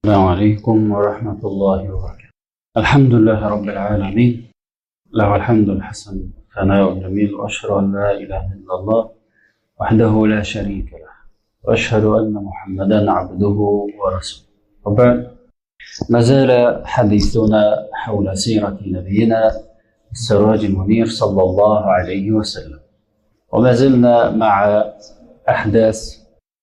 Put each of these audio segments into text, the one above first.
السلام عليكم ورحمة الله وبركاته الحمد لله رب العالمين له الحمد الحسن ثناء الجميل وأشهد أن لا إله إلا الله وحده لا شريك له وأشهد أن محمدا عبده ورسوله وبعد ما زال حديثنا حول سيرة نبينا السراج المنير صلى الله عليه وسلم وما زلنا مع أحداث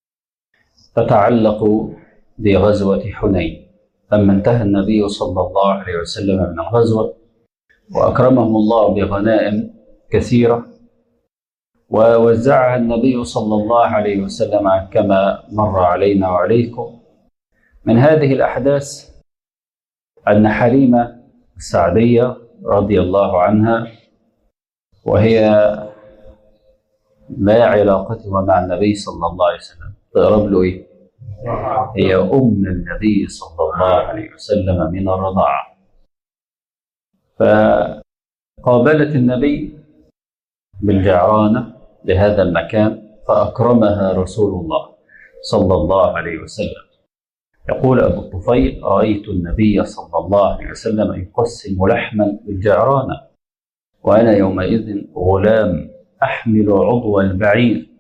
تتعلق بغزوة حنين لما انتهى النبي صلى الله عليه وسلم من الغزوة وأكرمهم الله بغنائم كثيرة ووزعها النبي صلى الله عليه وسلم كما مر علينا وعليكم من هذه الأحداث أن حليمة السعدية رضي الله عنها وهي لا علاقتها مع النبي صلى الله عليه وسلم تقرب له إيه؟ هي أم النبي صلى الله عليه وسلم من الرضاعة فقابلت النبي بالجعرانة لهذا المكان فأكرمها رسول الله صلى الله عليه وسلم يقول أبو الطفيل رأيت النبي صلى الله عليه وسلم يقسم لحما بالجعرانة وأنا يومئذ غلام أحمل عضو البعير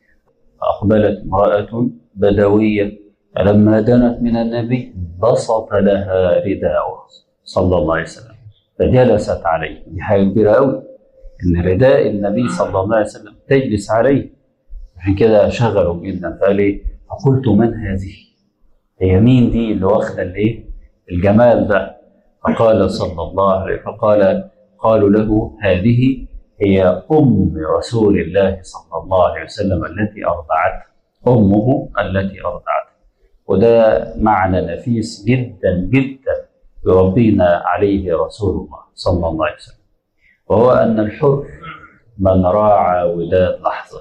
فأقبلت امرأة بدوية فلما دنت من النبي بسط لها رداءه صلى الله عليه وسلم فجلست عليه دي حاجة كبيرة أوي إن رداء النبي صلى الله عليه وسلم تجلس عليه عشان كده شغله جدا فقال إيه فقلت من هذه؟ هي مين دي اللي واخدة الإيه؟ الجمال ده فقال صلى الله عليه فقال قالوا له هذه هي أم رسول الله صلى الله عليه وسلم التي أرضعته أمه التي أرضعته وده معنى نفيس جدا جدا يربينا عليه رسول الله صلى الله عليه وسلم وهو أن الحر من راعى وداد لحظة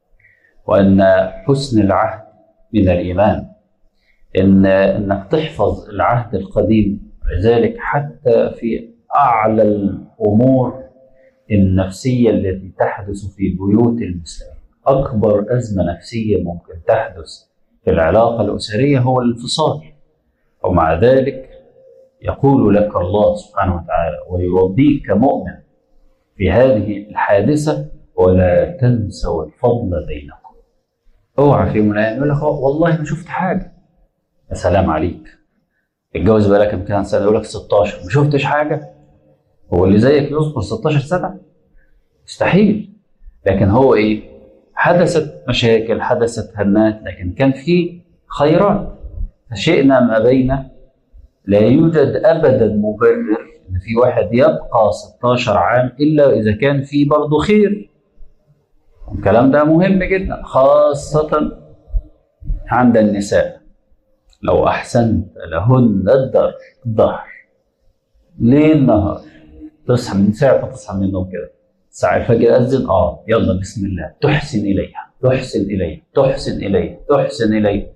وأن حسن العهد من الإيمان إن إنك تحفظ العهد القديم لذلك حتى في أعلى الأمور النفسية التي تحدث في بيوت المسلمين أكبر أزمة نفسية ممكن تحدث في العلاقة الأسرية هو الانفصال ومع ذلك يقول لك الله سبحانه وتعالى ويربيك كمؤمن في هذه الحادثة ولا تنسوا الفضل بينكم اوعى في يوم من الايام يقول لك والله ما شفت حاجة يا سلام عليك اتجوز بقالك كام كام سنة يقول لك 16 ما شفتش حاجة هو اللي زيك يصبر 16 سنة مستحيل لكن هو ايه حدثت مشاكل حدثت هنات لكن كان في خيرات فشئنا ما بين لا يوجد ابدا مبرر ان في واحد يبقى 16 عام الا اذا كان في برضه خير الكلام ده مهم جدا خاصة عند النساء لو أحسنت لهن الدهر الظهر ليل نهار تصحى من ساعة ما تصحى من النوم كده ساعة الفجر أذن اه يلا بسم الله تحسن إليها تحسن إليها تحسن إليها تحسن إليها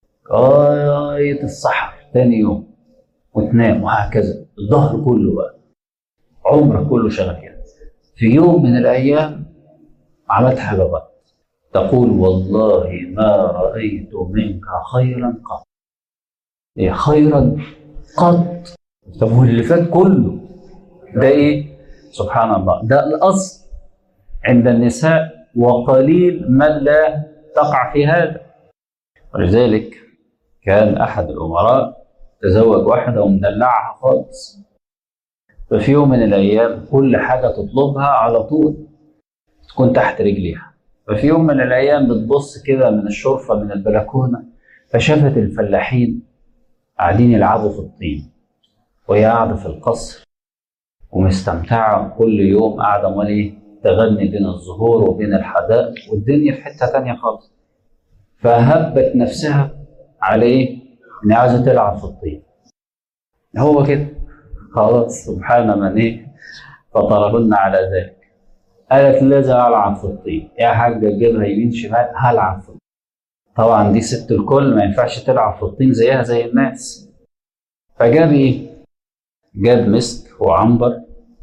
لغاية السحر تاني يوم وتنام وهكذا الظهر كله بقى عمرك كله شغال كده في يوم من الأيام عملت حاجة غلط تقول والله ما رأيت منك خيرا قط إيه خيرا قط طب واللي فات كله ده ايه سبحان الله ده الاصل عند النساء وقليل من لا تقع في هذا ولذلك كان احد الامراء تزوج واحده ومدلعها خالص ففي يوم من الايام كل حاجه تطلبها على طول تكون تحت رجليها ففي يوم من الايام بتبص كده من الشرفه من البلكونه فشافت الفلاحين قاعدين يلعبوا في الطين وهي قاعده في القصر ومستمتعة كل يوم قاعدة أمال إيه تغني بين الزهور وبين الحدائق والدنيا في حتة تانية خالص فهبت نفسها على إيه؟ إن عايزة تلعب في الطين هو كده خلاص سبحان من إيه فطرهن على ذلك قالت لازم ألعب في الطين يا حاجة تجيبها يمين شمال هلعب في الطين طبعا دي ست الكل ما ينفعش تلعب في الطين زيها زي الناس فجاب إيه؟ جاب مسك وعنبر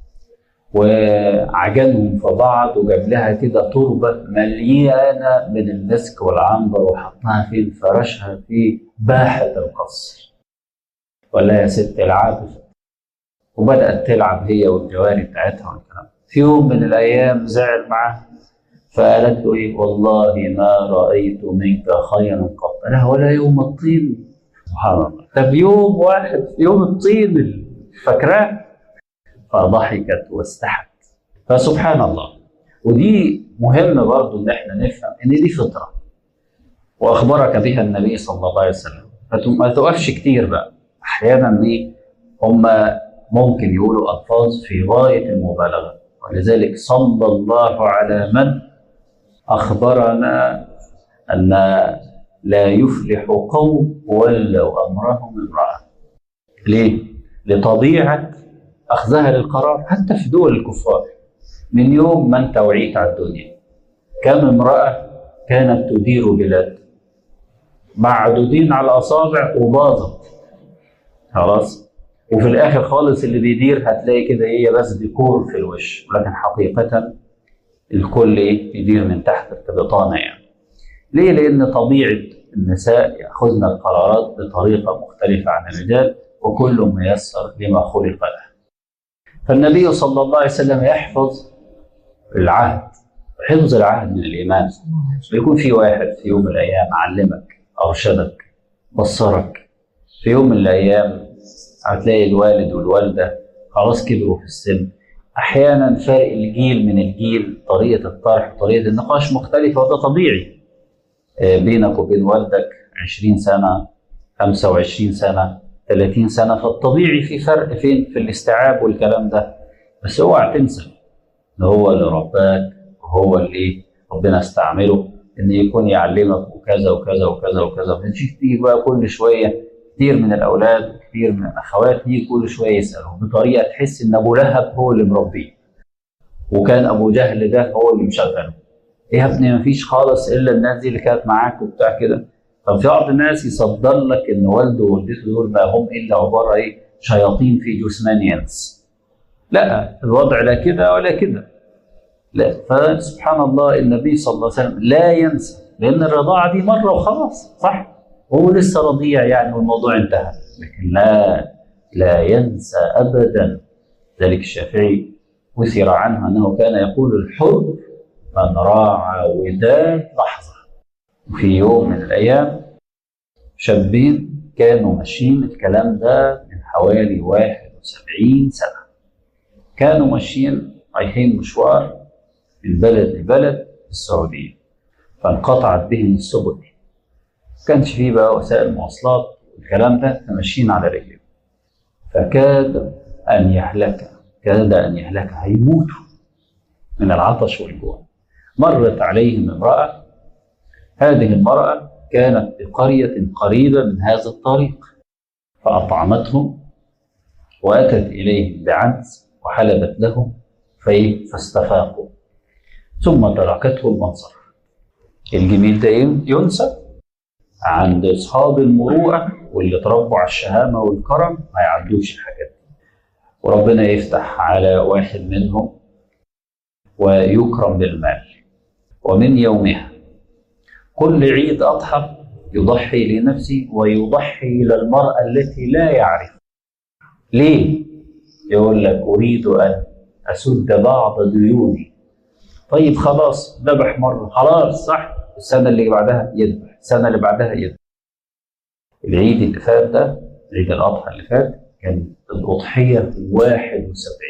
وعجنهم في بعض وجاب لها كده تربة مليانة من المسك والعنبر وحطها فين فرشها في باحة القصر ولا يا ست العبي وبدأت تلعب هي والجواري بتاعتها والكلام في يوم من الأيام زعل معاها فقالت له إيه والله ما رأيت منك خيرا قط لا ولا يوم الطين سبحان الله طب يوم واحد يوم الطين فاكراه فضحكت واستحت فسبحان الله ودي مهم برضو ان احنا نفهم ان دي فطره واخبرك بها النبي صلى الله عليه وسلم فما توقفش كتير بقى احيانا دي هم ممكن يقولوا الفاظ في غايه المبالغه ولذلك صلى الله على من اخبرنا ان لا يفلح قوم ولوا امرهم امراه ليه؟ لطبيعه اخذها للقرار حتى في دول الكفار من يوم ما انت وعيت على الدنيا كم امراه كانت تدير بلاد معدودين على الاصابع وباظت خلاص وفي الاخر خالص اللي بيدير هتلاقي كده هي بس ديكور في الوش ولكن حقيقه الكل ايه يدير من تحت البطانه يعني ليه؟ لان طبيعه النساء ياخذن القرارات بطريقه مختلفه عن الرجال وكل ميسر لما خلق له. فالنبي صلى الله عليه وسلم يحفظ العهد حفظ العهد من الايمان بيكون في واحد في يوم من الايام علمك ارشدك بصرك في يوم من الايام هتلاقي الوالد والوالده خلاص كبروا في السن احيانا فرق الجيل من الجيل طريقه الطرح وطريقه النقاش مختلفه وده طبيعي بينك وبين والدك 20 سنه 25 سنه 30 سنه فالطبيعي في فرق فين في الاستيعاب والكلام ده بس اوعى تنسى ان هو اللي رباك وهو اللي ربنا استعمله ان يكون يعلمك وكذا وكذا وكذا وكذا ما تيجي بقى كل شويه كتير من الاولاد وكتير من الاخوات يجي كل شويه يسالوا بطريقه تحس ان ابو لهب هو اللي مربيه وكان ابو جهل ده هو اللي مشغله ايه يا ابني ما فيش خالص الا الناس دي اللي كانت معاك وبتاع كده طب في بعض الناس يصدر لك ان والده ووالدته دول ما هم الا عباره ايه شياطين في جثمان ينس لا الوضع لا كده ولا كده لا فسبحان الله النبي صلى الله عليه وسلم لا ينسى لان الرضاعه دي مره وخلاص صح هو لسه رضيع يعني والموضوع انتهى لكن لا لا ينسى ابدا ذلك الشافعي وثر عنه انه كان يقول الحر من راعى وداد لحظه وفي يوم من الايام شابين كانوا ماشيين الكلام ده من حوالي 71 سنه كانوا ماشيين رايحين مشوار من بلد لبلد في السعوديه فانقطعت بهم السبل كانش فيه بقى وسائل مواصلات والكلام ده فماشيين على رجلهم فكاد ان يهلك كاد ان يهلك هيموتوا من العطش والجوع مرت عليهم امراه هذه المراه كانت بقريه قريبه من هذا الطريق فاطعمتهم واتت اليهم بعدس وحلبت لهم فاستفاقوا ثم تركته المنصر الجميل ده ينسى عند اصحاب المروءه واللي اتربوا على الشهامه والكرم ما يعدوش الحاجات دي وربنا يفتح على واحد منهم ويكرم بالمال ومن يومها كل عيد اضحى يضحي لنفسه ويضحي للمراه التي لا يعرف ليه يقول لك اريد ان اسد بعض ديوني طيب خلاص ذبح مره خلاص صح السنه اللي بعدها يذبح السنه اللي بعدها يذبح العيد اللي فات ده عيد الاضحى اللي فات كان الاضحيه 71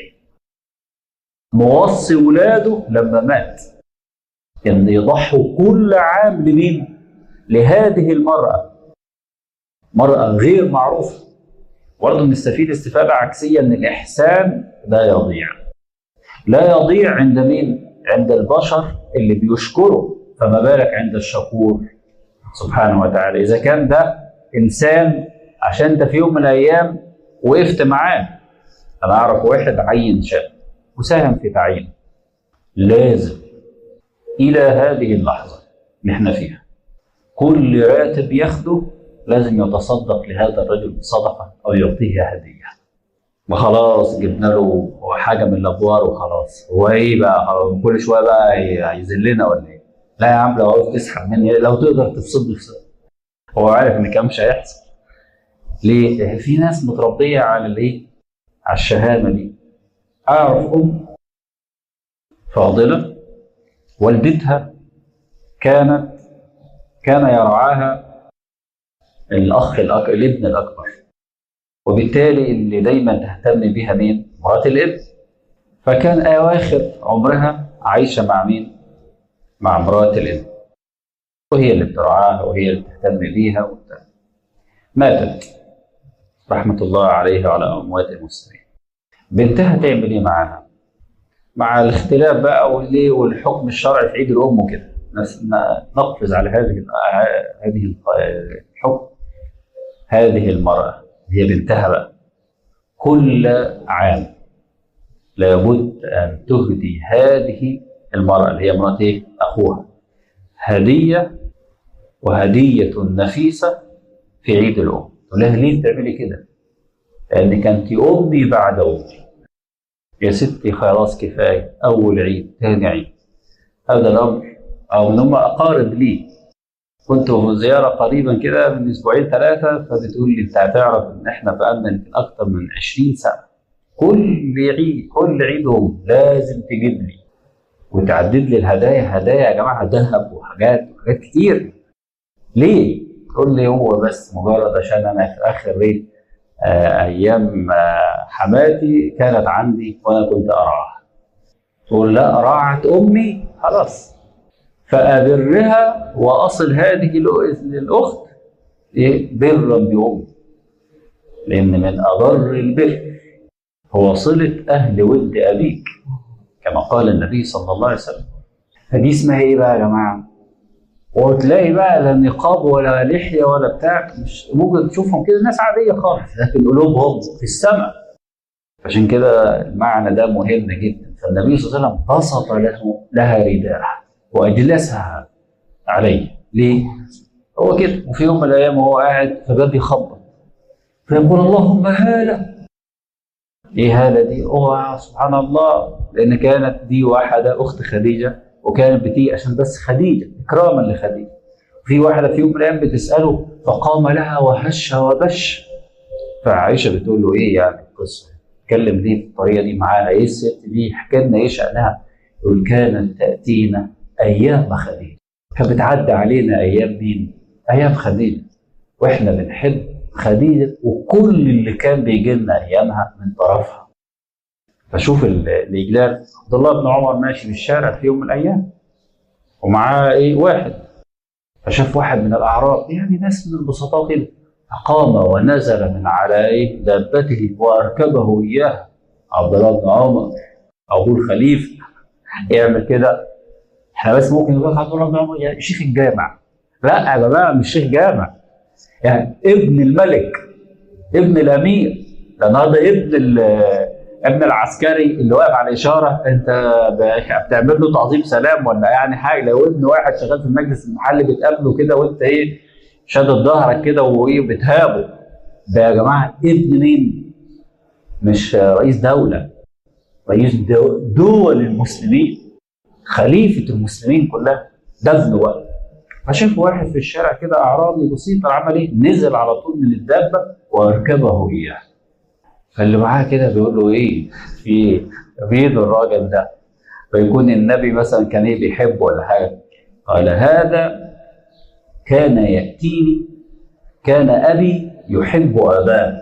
موصي ولاده لما مات كان يضحوا كل عام لمين؟ لهذه المرأة مرأة غير معروفة برضه نستفيد استفادة عكسية ان الإحسان لا يضيع لا يضيع عند مين؟ عند البشر اللي بيشكروا فما بالك عند الشكور سبحانه وتعالى إذا كان ده إنسان عشان أنت في يوم من الأيام وقفت معاه أنا أعرف واحد عين شاب وساهم في تعيينه لازم إلى هذه اللحظة اللي احنا فيها كل راتب ياخده لازم يتصدق لهذا الرجل بصدقة أو يعطيه هدية وخلاص جبنا له حاجة من الأبوار وخلاص هو إيه بقى خلاص كل شوية بقى هيذلنا ولا إيه؟ لا يا عم لو عاوز تسحب مني لو تقدر تفصلني افصل هو عارف إن كده مش هيحصل ليه؟ في ناس متربيه على الايه؟ على الشهامه دي اعرف ام فاضله والدتها كانت كان يرعاها الاخ الأك... الابن الاكبر وبالتالي اللي دايما تهتم بها مين؟ مرات الابن فكان اواخر عمرها عايشه مع مين؟ مع مرات الابن وهي اللي بترعاها وهي اللي بتهتم بيها وبتاع. ماتت رحمة الله عليها وعلى أموات المسلمين بنتها تعمل إيه معاها؟ مع الاختلاف بقى واللي والحكم الشرعي في عيد الأم وكده نس- ن- نقفز على هذه هذه الحكم هذه المرأة هي بنتها بقى كل عام لابد أن تهدي هذه المرأة اللي هي مرات إيه؟ أخوها هدية وهدية نفيسة في عيد الأم تقول لها ليه بتعملي كده؟ لأنك أنت أمي بعد أمي يا ستي خلاص كفاية أول عيد ثاني عيد هذا الأمر أو من هم أقارب لي كنت في زيارة قريبا كده من أسبوعين ثلاثة فبتقول لي أنت هتعرف إن إحنا بقالنا يمكن أكتر من 20 سنة كل عيد كل عيد أم لازم تجيب لي وتعدد لي الهدايا هدايا يا جماعة ذهب وحاجات وحاجات كتير ليه؟ تقول لي هو بس مجرد عشان أنا في آخر ريت آه، أيام آه، حماتي كانت عندي وأنا كنت أراعها تقول لا راعت أمي خلاص فأبرها وأصل هذه الأ- الأخت إيه؟ برا بأمي لأن من أضر البر هو صلة أهل ود أبيك كما قال النبي صلى الله عليه وسلم فدي اسمها إيه بقى يا جماعة؟ وتلاقي بقى لا نقاب ولا لحية ولا بتاع مش ممكن تشوفهم كده ناس عادية خالص لكن قلوبهم في السماء عشان كده المعنى ده مهم جدا فالنبي صلى الله عليه وسلم بسط له لها رداء واجلسها عليه ليه؟ هو كده وفي يوم من الايام وهو قاعد فباب يخبط فيقول اللهم هاله ايه هاله دي؟ هو سبحان الله لان كانت دي واحده اخت خديجه وكانت بتيجي عشان بس خديجه اكراما لخديجه في واحده في يوم من الايام بتساله فقام لها وهش وبش فعائشه بتقول له ايه يعني القصه؟ اتكلم ليه بالطريقه دي معاها ايه الست دي؟ احكي لنا ايه شانها؟ يقول كانت تاتينا ايام خديجه كانت بتعدي علينا ايام مين؟ ايام خديجه واحنا بنحب خديجه وكل اللي كان بيجي لنا ايامها من طرفها فشوف ال- الاجلال عبد الله بن عمر ماشي في الشارع في يوم من الايام ومعاه ايه واحد فشاف واحد من الاعراب يعني ناس من البسطاء كده فقام ونزل من على ايه دابته واركبه اياه عبد الله بن عمر ابو الخليفه يعمل كده احنا بس ممكن نقول عبد الله بن عمر يا شيخ الجامع لا يا جماعه مش شيخ جامع يعني ابن الملك ابن الامير ده النهارده ابن ال- ابن العسكري اللي واقف على الاشاره انت ب- بتعمل له تعظيم سلام ولا يعني حاجه لو ابن واحد شغال في المجلس المحلي بتقابله كده وانت ايه شادد ظهرك كده وايه بتهابه ده يا جماعه ابن مين؟ مش رئيس دوله رئيس دو- دول المسلمين خليفه المسلمين كلها ده ابنه بقى فشاف واحد في الشارع كده اعرابي بسيط عمل ايه؟ نزل على طول من الدابه واركبه اياه. فاللي معاه كده بيقول له ايه؟ في ايه؟ بيد الراجل ده فيكون النبي مثلا كان ايه بيحبه ولا حاجه. قال هذا كان ياتيني كان ابي يحب اباه.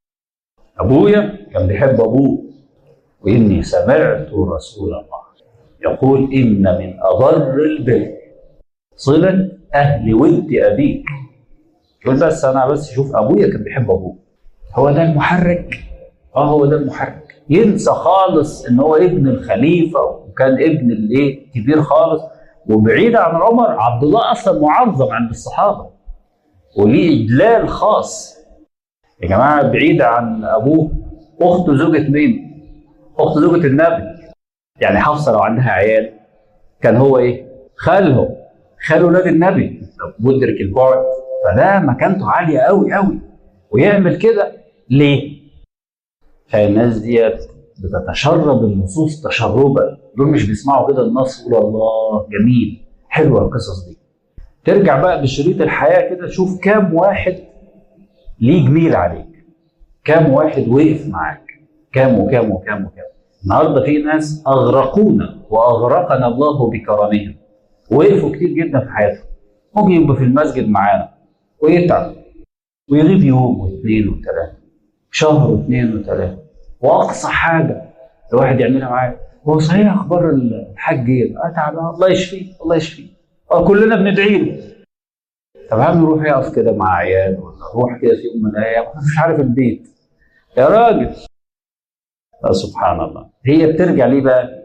ابويا كان بيحب ابوه واني سمعت رسول الله يقول ان من اضر البر صلة أهل ود أبيك يقول بس أنا بس شوف أبويا كان بيحب أبوه هو ده المحرك اه هو ده المحرك ينسى خالص ان هو ابن الخليفه وكان ابن الايه كبير خالص وبعيد عن عمر عبد الله اصلا معظم عند الصحابه وليه اجلال خاص يا جماعه بعيد عن ابوه اخته زوجة مين؟ اخت زوجة النبي يعني حفصه لو عندها عيال كان هو ايه؟ خالهم خال ولاد النبي لو مدرك البعد فده مكانته عاليه قوي قوي ويعمل كده ليه؟ فالناس ديت بتتشرب النصوص تشربا دول مش بيسمعوا كده النص يقولوا الله جميل حلوه القصص دي ترجع بقى بشريط الحياه كده شوف كام واحد ليه جميل عليك كام واحد وقف معاك كام وكام وكام وكام النهارده في ناس اغرقونا واغرقنا الله بكرمهم وقفوا كتير جدا في حياتهم ممكن يبقى في المسجد معانا ويتعب ويغيب يوم واثنين وثلاثه شهر واثنين وثلاثه واقصى حاجه الواحد يعملها معاه هو صحيح اخبار الحاج ايه؟ اه تعبان الله يشفيه الله يشفيه اه كلنا بندعي له طب هم يروح يقف كده مع عياله ولا يروح كده في يوم من الايام مش عارف البيت يا راجل آه سبحان الله هي بترجع ليه بقى؟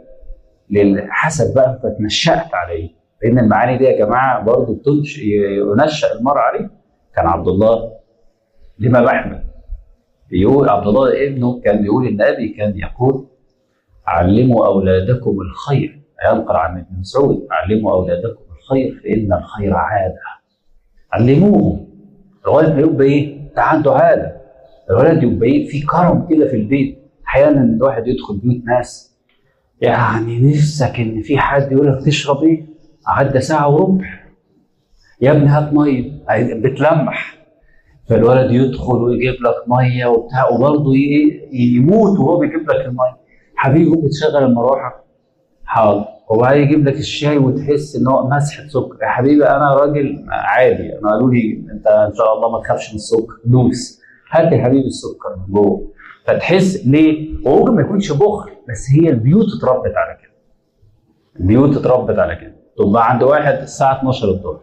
حسب بقى انت اتنشأت على ايه؟ لان المعاني دي يا جماعه برضه ينشأ المرء عليه كان عبد الله الامام احمد بيقول عبد الله ابنه كان بيقول النبي كان يقول علموا اولادكم الخير ينقل عن ابن مسعود علموا اولادكم الخير فان الخير عاده علموهم الولد ما يبقى ايه؟ ده عنده عاده الولد يبقى ايه؟ في كرم كده في البيت احيانا الواحد يدخل بيوت ناس يعني نفسك ان في حد يقول لك تشرب ايه؟ عدى ساعه وربع يا ابني هات ميه بتلمح فالولد يدخل ويجيب لك ميه وبتاع وبرضه يموت وهو بيجيب لك الميه حبيبي ممكن تشغل المروحه حاضر وبعدين يجيب لك الشاي وتحس ان هو مسحه سكر يا حبيبي انا راجل عادي انا قالوا لي انت ان شاء الله ما تخافش من السكر دوس هات يا حبيبي السكر من جوه فتحس ليه؟ وممكن ما يكونش بخل بس هي البيوت اتربت على كده البيوت اتربت على كده تبقى عند واحد الساعه 12 الظهر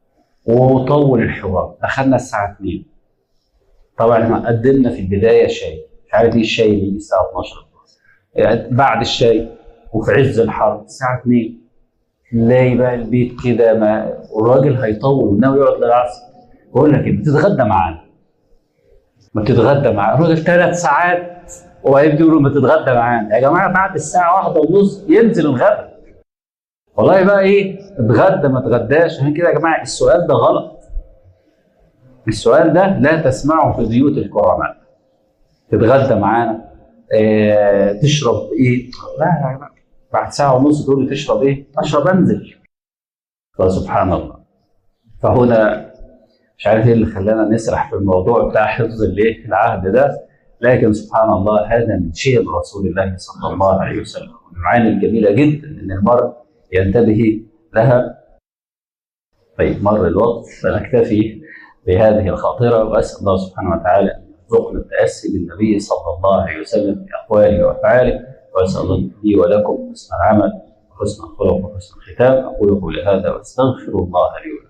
وطول الحوار دخلنا الساعه 2 طبعا احنا قدمنا في البدايه شاي مش عارف ايه الشاي اللي يجي الساعه 12 الظهر بعد الشاي وفي عز الحر الساعه 2 تلاقي بقى البيت كده ما والراجل هيطول وناوي يقعد للعصر بقول لك بتتغدى معانا ما تتغدى معانا الراجل ثلاث ساعات وبعدين بيقولوا ما تتغدى معانا يا جماعه بعد الساعه واحدة ونص ينزل الغدا والله بقى ايه اتغدى ما اتغداش عشان كده يا جماعه السؤال ده غلط السؤال ده لا تسمعه في بيوت الكرماء تتغدى معانا اه تشرب ايه لا لا لا بعد ساعه ونص تقول لي تشرب ايه اشرب انزل فسبحان الله فهنا مش عارف ايه اللي خلانا نسرح في الموضوع بتاع حفظ الايه العهد ده لكن سبحان الله هذا من شيء رسول الله صلى الله عليه وسلم المعاني الجميله جدا ان المرء ينتبه لها طيب مر الوقت فنكتفي بهذه الخاطره واسال الله سبحانه وتعالى ان يرزقنا التاسي بالنبي صلى الله عليه وسلم في اقواله وافعاله واسال الله لي ولكم حسن العمل وحسن الخلق وحسن الختام اقول قولي هذا واستغفر الله لي ولكم